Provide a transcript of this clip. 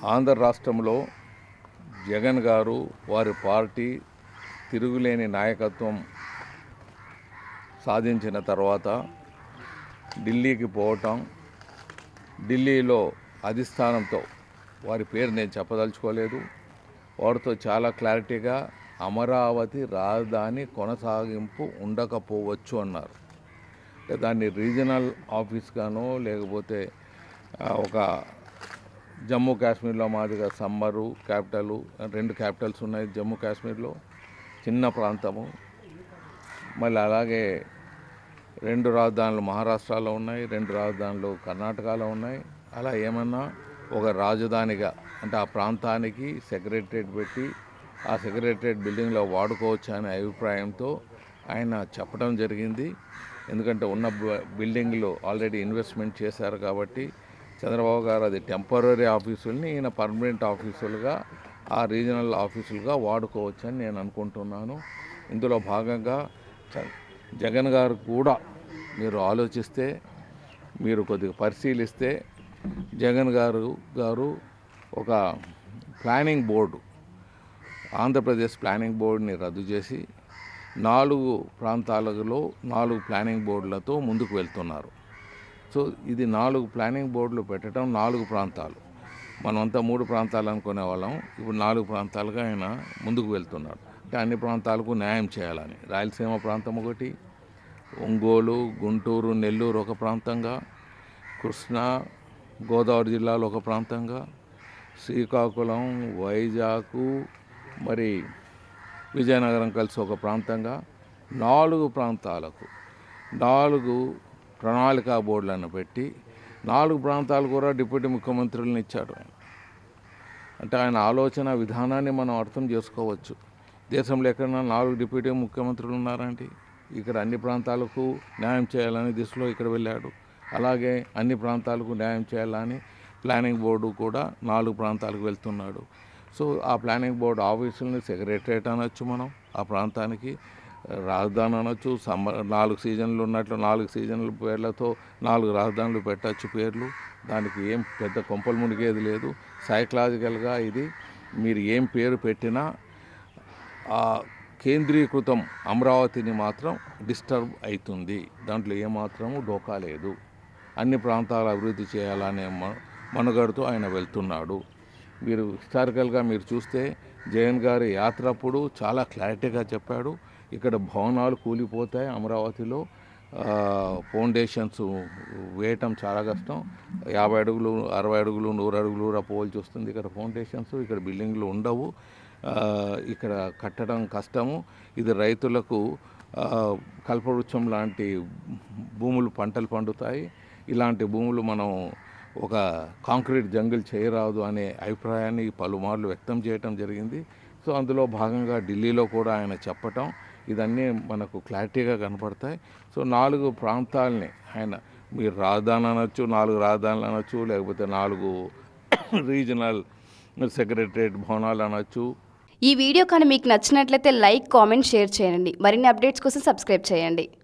ఆంధ్ర రాష్ట్రంలో జగన్ గారు వారి పార్టీ తిరుగులేని నాయకత్వం సాధించిన తర్వాత ఢిల్లీకి పోవటం ఢిల్లీలో అధిష్టానంతో వారి పేరు నేను చెప్పదలుచుకోలేదు వారితో చాలా క్లారిటీగా అమరావతి రాజధాని కొనసాగింపు ఉండకపోవచ్చు అన్నారు అంటే దాన్ని రీజనల్ ఆఫీస్గానో లేకపోతే ఆ, ఒక జమ్మూ కాశ్మీర్లో మాదిగా సమ్మరు క్యాపిటల్ రెండు క్యాపిటల్స్ ఉన్నాయి జమ్మూ కాశ్మీర్లో చిన్న ప్రాంతము మళ్ళీ అలాగే రెండు రాజధానులు మహారాష్ట్రలో ఉన్నాయి రెండు రాజధానులు కర్ణాటకలో ఉన్నాయి అలా ఏమన్నా ఒక రాజధానిగా అంటే ఆ ప్రాంతానికి సెక్రటరేట్ పెట్టి ఆ సెక్రటరేట్ బిల్డింగ్లో వాడుకోవచ్చు అనే అభిప్రాయంతో ఆయన చెప్పడం జరిగింది ఎందుకంటే ఉన్న బ- బిల్డింగ్లో ఆల్రెడీ ఇన్వెస్ట్మెంట్ చేశారు కాబట్టి చంద్రబాబు గారు అది టెంపరీ ఆఫీసుల్ని ఈయన పర్మనెంట్ ఆఫీసులుగా ఆ రీజనల్ ఆఫీసులుగా వాడుకోవచ్చు అని నేను అనుకుంటున్నాను ఇందులో భాగంగా చ- జగన్ గారు కూడా మీరు ఆలోచిస్తే మీరు కొద్దిగా పరిశీలిస్తే జగన్ గారు గారు ఒక ప్లానింగ్ బోర్డు ఆంధ్రప్రదేశ్ ప్లానింగ్ బోర్డుని రద్దు చేసి నాలుగు ప్రాంతాలలో నాలుగు ప్లానింగ్ బోర్డులతో ముందుకు వెళ్తున్నారు సో ఇది నాలుగు ప్లానింగ్ బోర్డులు పెట్టడం నాలుగు ప్రాంతాలు మనమంతా మూడు ప్రాంతాలు అనుకునే వాళ్ళం ఇప్పుడు నాలుగు ప్రాంతాలుగా ఆయన ముందుకు వెళ్తున్నాడు అంటే అన్ని ప్రాంతాలకు న్యాయం చేయాలని రాయలసీమ ప్రాంతం ఒకటి ఒంగోలు గుంటూరు నెల్లూరు ఒక ప్రాంతంగా కృష్ణా గోదావరి జిల్లాలో ఒక ప్రాంతంగా శ్రీకాకుళం వైజాగ్ మరి విజయనగరం కలిసి ఒక ప్రాంతంగా నాలుగు ప్రాంతాలకు నాలుగు ప్రణాళికా బోర్డులను పెట్టి నాలుగు ప్రాంతాలు కూడా డిప్యూటీ ముఖ్యమంత్రులను ఇచ్చాడు ఆయన అంటే ఆయన ఆలోచన విధానాన్ని మనం అర్థం చేసుకోవచ్చు దేశంలో ఎక్కడైనా నాలుగు డిప్యూటీ ముఖ్యమంత్రులు ఉన్నారండి ఇక్కడ అన్ని ప్రాంతాలకు న్యాయం చేయాలని దిశలో ఇక్కడ వెళ్ళాడు అలాగే అన్ని ప్రాంతాలకు న్యాయం చేయాలని ప్లానింగ్ బోర్డు కూడా నాలుగు ప్రాంతాలకు వెళ్తున్నాడు సో ఆ ప్లానింగ్ బోర్డు ఆఫీసుల్ని సెక్రటరేట్ అనొచ్చు మనం ఆ ప్రాంతానికి రాజధాని అనొచ్చు సమ్మర్ నాలుగు సీజన్లు ఉన్నట్లు నాలుగు సీజన్ల పేర్లతో నాలుగు రాజధానులు పెట్టచ్చు పేర్లు దానికి ఏం పెద్ద కొంపలు మునిగేది లేదు సైకలాజికల్గా ఇది మీరు ఏం పేరు పెట్టినా ఆ కేంద్రీకృతం అమరావతిని మాత్రం డిస్టర్బ్ అవుతుంది దాంట్లో ఏమాత్రము డోకా లేదు అన్ని ప్రాంతాలు అభివృద్ధి చేయాలనే మ- మనుగడతో ఆయన వెళ్తున్నాడు మీరు హిస్టారికల్గా మీరు చూస్తే జగన్ గారి యాత్ర అప్పుడు చాలా క్లారిటీగా చెప్పాడు ఇక్కడ భవనాలు కూలిపోతాయి అమరావతిలో ఆ, ఫౌండేషన్స్ వేయటం చాలా కష్టం యాభై అడుగులు అరవై అడుగులు నూరు అడుగులు కూడా పోల్చి వస్తుంది ఇక్కడ ఫౌండేషన్స్ ఇక్కడ బిల్డింగ్లు ఉండవు ఆ, ఇక్కడ కట్టడం కష్టము ఇది రైతులకు ఆ, కల్పవృక్షం లాంటి భూములు పంటలు పండుతాయి ఇలాంటి భూములు మనం ఒక కాంక్రీట్ జంగిల్ చేయరాదు అనే అభిప్రాయాన్ని పలుమార్లు వ్యక్తం చేయటం జరిగింది సో అందులో భాగంగా ఢిల్లీలో కూడా ఆయన చెప్పటం ఇదన్నీ మనకు క్లారిటీగా కనపడతాయి సో నాలుగు ప్రాంతాలని ఆయన మీరు రాజధాని అనొచ్చు నాలుగు రాజధానులు అనొచ్చు లేకపోతే నాలుగు రీజనల్ సెక్రటరేట్ భవనాలు అనొచ్చు ఈ వీడియో కానీ మీకు నచ్చినట్లయితే లైక్ కామెంట్ షేర్ చేయండి మరిన్ని అప్డేట్స్ కోసం సబ్స్క్రైబ్ చేయండి